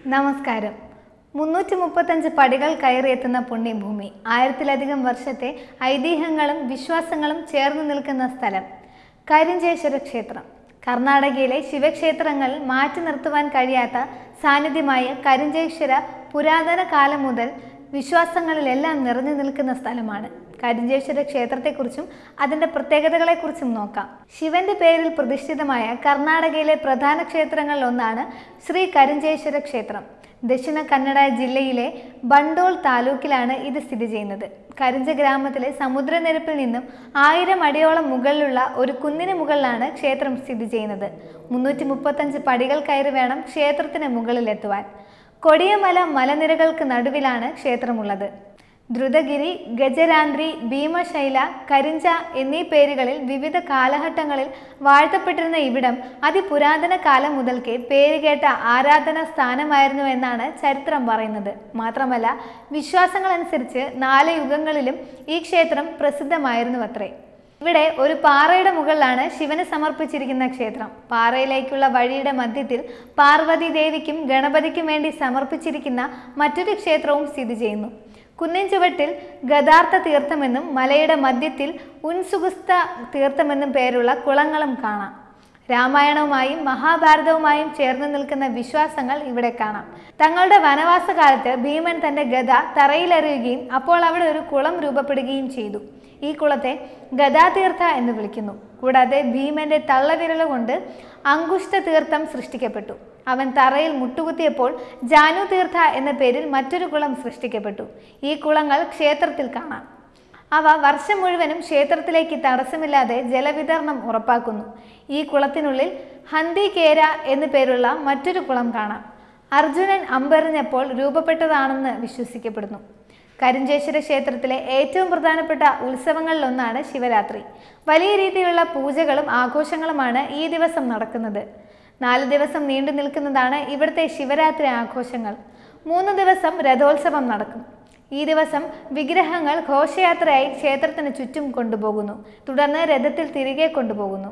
നമസ്കാരം മുന്നൂറ്റി മുപ്പത്തഞ്ച് പടികൾ കയറിയെത്തുന്ന പുണ്യഭൂമി ആയിരത്തിലധികം വർഷത്തെ ഐതിഹ്യങ്ങളും വിശ്വാസങ്ങളും ചേർന്ന് നിൽക്കുന്ന സ്ഥലം കരിഞ്ചേശ്വര ക്ഷേത്രം കർണാടകയിലെ ശിവക്ഷേത്രങ്ങൾ മാറ്റി നിർത്തുവാൻ കഴിയാത്ത സാന്നിധ്യമായ കരിഞ്ചേശ്വര പുരാതന കാലം മുതൽ വിശ്വാസങ്ങളിലെല്ലാം നിറഞ്ഞു നിൽക്കുന്ന സ്ഥലമാണ് കരിഞ്ചേശ്വര ക്ഷേത്രത്തെക്കുറിച്ചും അതിൻ്റെ പ്രത്യേകതകളെക്കുറിച്ചും നോക്കാം ശിവന്റെ പേരിൽ പ്രതിഷ്ഠിതമായ കർണാടകയിലെ പ്രധാന ക്ഷേത്രങ്ങളിൽ ഒന്നാണ് ശ്രീ കരിഞ്ചേശ്വര ക്ഷേത്രം ദക്ഷിണ കന്നഡ ജില്ലയിലെ ബണ്ടോൾ താലൂക്കിലാണ് ഇത് സ്ഥിതി ചെയ്യുന്നത് കരിഞ്ച ഗ്രാമത്തിലെ സമുദ്രനിരപ്പിൽ നിന്നും ആയിരം അടിയോളം മുകളിലുള്ള ഒരു കുന്നിന് മുകളിലാണ് ക്ഷേത്രം സ്ഥിതി ചെയ്യുന്നത് മുന്നൂറ്റി മുപ്പത്തഞ്ച് പടികൾ കയറി വേണം ക്ഷേത്രത്തിന് മുകളിലെത്തുവാൻ കൊടിയമല മലനിരകൾക്ക് നടുവിലാണ് ക്ഷേത്രമുള്ളത് ദ്രുതഗിരി ഗജരാന്ത്രി ഭീമശൈല കരിഞ്ച എന്നീ പേരുകളിൽ വിവിധ കാലഘട്ടങ്ങളിൽ വാഴ്ത്തപ്പെട്ടിരുന്ന ഇവിടം അതിപുരാതന കാലം മുതൽക്കേ പേരുകേട്ട ആരാധനാ സ്ഥാനമായിരുന്നു എന്നാണ് ചരിത്രം പറയുന്നത് മാത്രമല്ല വിശ്വാസങ്ങളനുസരിച്ച് നാല് യുഗങ്ങളിലും ഈ ക്ഷേത്രം പ്രസിദ്ധമായിരുന്നുവത്രേ ഇവിടെ ഒരു പാറയുടെ മുകളിലാണ് ശിവന് സമർപ്പിച്ചിരിക്കുന്ന ക്ഷേത്രം പാറയിലേക്കുള്ള വഴിയുടെ മധ്യത്തിൽ പാർവതി ദേവിക്കും ഗണപതിക്കും വേണ്ടി സമർപ്പിച്ചിരിക്കുന്ന മറ്റൊരു ക്ഷേത്രവും സ്ഥിതി ചെയ്യുന്നു കുന്നിൻ ചുവട്ടിൽ ഗതാർത്ഥ തീർത്ഥമെന്നും മലയുടെ മധ്യത്തിൽ ഉൻസുഗുസ്ത തീർത്ഥമെന്നും പേരുള്ള കുളങ്ങളും കാണാം രാമായണവുമായും മഹാഭാരതവുമായും ചേർന്ന് നിൽക്കുന്ന വിശ്വാസങ്ങൾ ഇവിടെ കാണാം തങ്ങളുടെ വനവാസ കാലത്ത് ഭീമൻ തന്റെ ഗദ തറയിലെറിയുകയും അപ്പോൾ അവിടെ ഒരു കുളം രൂപപ്പെടുകയും ചെയ്തു ഈ കുളത്തെ ഗദാതീർത്ഥ എന്ന് വിളിക്കുന്നു കൂടാതെ ഭീമന്റെ തള്ളവിരല കൊണ്ട് അങ്കുഷ്ട തീർത്ഥം സൃഷ്ടിക്കപ്പെട്ടു അവൻ തറയിൽ മുട്ടുകുത്തിയപ്പോൾ ജാനു തീർത്ഥ എന്ന പേരിൽ മറ്റൊരു കുളം സൃഷ്ടിക്കപ്പെട്ടു ഈ കുളങ്ങൾ ക്ഷേത്രത്തിൽ കാണാം അവ വർഷം മുഴുവനും ക്ഷേത്രത്തിലേക്ക് തടസ്സമില്ലാതെ ജലവിതരണം ഉറപ്പാക്കുന്നു ഈ കുളത്തിനുള്ളിൽ ഹന്തി കേര എന്നു പേരുള്ള മറ്റൊരു കുളം കാണാം അർജുനൻ അമ്പെറിഞ്ഞപ്പോൾ രൂപപ്പെട്ടതാണെന്ന് വിശ്വസിക്കപ്പെടുന്നു കരിഞ്ചേശ്വര ക്ഷേത്രത്തിലെ ഏറ്റവും പ്രധാനപ്പെട്ട ഉത്സവങ്ങളിലൊന്നാണ് ശിവരാത്രി വലിയ രീതിയിലുള്ള പൂജകളും ആഘോഷങ്ങളുമാണ് ഈ ദിവസം നടക്കുന്നത് നാല് ദിവസം നീണ്ടു നിൽക്കുന്നതാണ് ഇവിടുത്തെ ശിവരാത്രി ആഘോഷങ്ങൾ മൂന്ന് ദിവസം രഥോത്സവം നടക്കും ഈ ദിവസം വിഗ്രഹങ്ങൾ ഘോഷയാത്രയായി ക്ഷേത്രത്തിന് ചുറ്റും കൊണ്ടുപോകുന്നു തുടർന്ന് രഥത്തിൽ തിരികെ കൊണ്ടുപോകുന്നു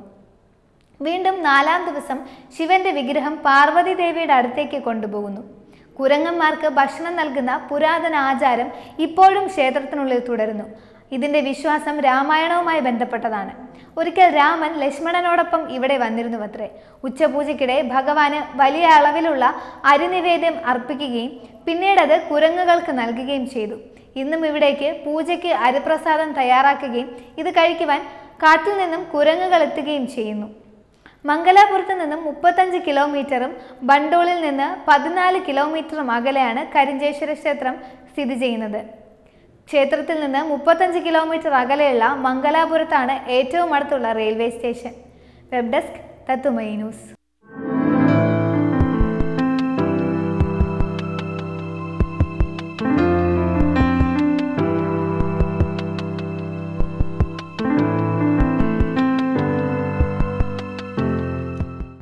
വീണ്ടും നാലാം ദിവസം ശിവന്റെ വിഗ്രഹം പാർവതി ദേവിയുടെ അടുത്തേക്ക് കൊണ്ടുപോകുന്നു കുരങ്ങന്മാർക്ക് ഭക്ഷണം നൽകുന്ന പുരാതന ആചാരം ഇപ്പോഴും ക്ഷേത്രത്തിനുള്ളിൽ തുടരുന്നു ഇതിന്റെ വിശ്വാസം രാമായണവുമായി ബന്ധപ്പെട്ടതാണ് ഒരിക്കൽ രാമൻ ലക്ഷ്മണനോടൊപ്പം ഇവിടെ വന്നിരുന്നുവത്രേ ഉച്ചപൂജയ്ക്കിടെ ഭഗവാന് വലിയ അളവിലുള്ള അരിനിവേദ്യം അർപ്പിക്കുകയും പിന്നീട് അത് കുരങ്ങുകൾക്ക് നൽകുകയും ചെയ്തു ഇന്നും ഇവിടേക്ക് പൂജയ്ക്ക് അരിപ്രസാദം തയ്യാറാക്കുകയും ഇത് കഴിക്കുവാൻ കാട്ടിൽ നിന്നും കുരങ്ങുകൾ എത്തുകയും ചെയ്യുന്നു മംഗലാപുരത്ത് നിന്നും മുപ്പത്തഞ്ച് കിലോമീറ്ററും ബണ്ടോളിൽ നിന്ന് പതിനാല് കിലോമീറ്ററും അകലെയാണ് കരിഞ്ചേശ്വര ക്ഷേത്രം സ്ഥിതി ചെയ്യുന്നത് ക്ഷേത്രത്തിൽ നിന്ന് മുപ്പത്തഞ്ച് കിലോമീറ്റർ അകലെയുള്ള മംഗലാപുരത്താണ് ഏറ്റവും അടുത്തുള്ള റെയിൽവേ സ്റ്റേഷൻ വെബ് ഡെസ്ക് തത്തുമൈ ന്യൂസ്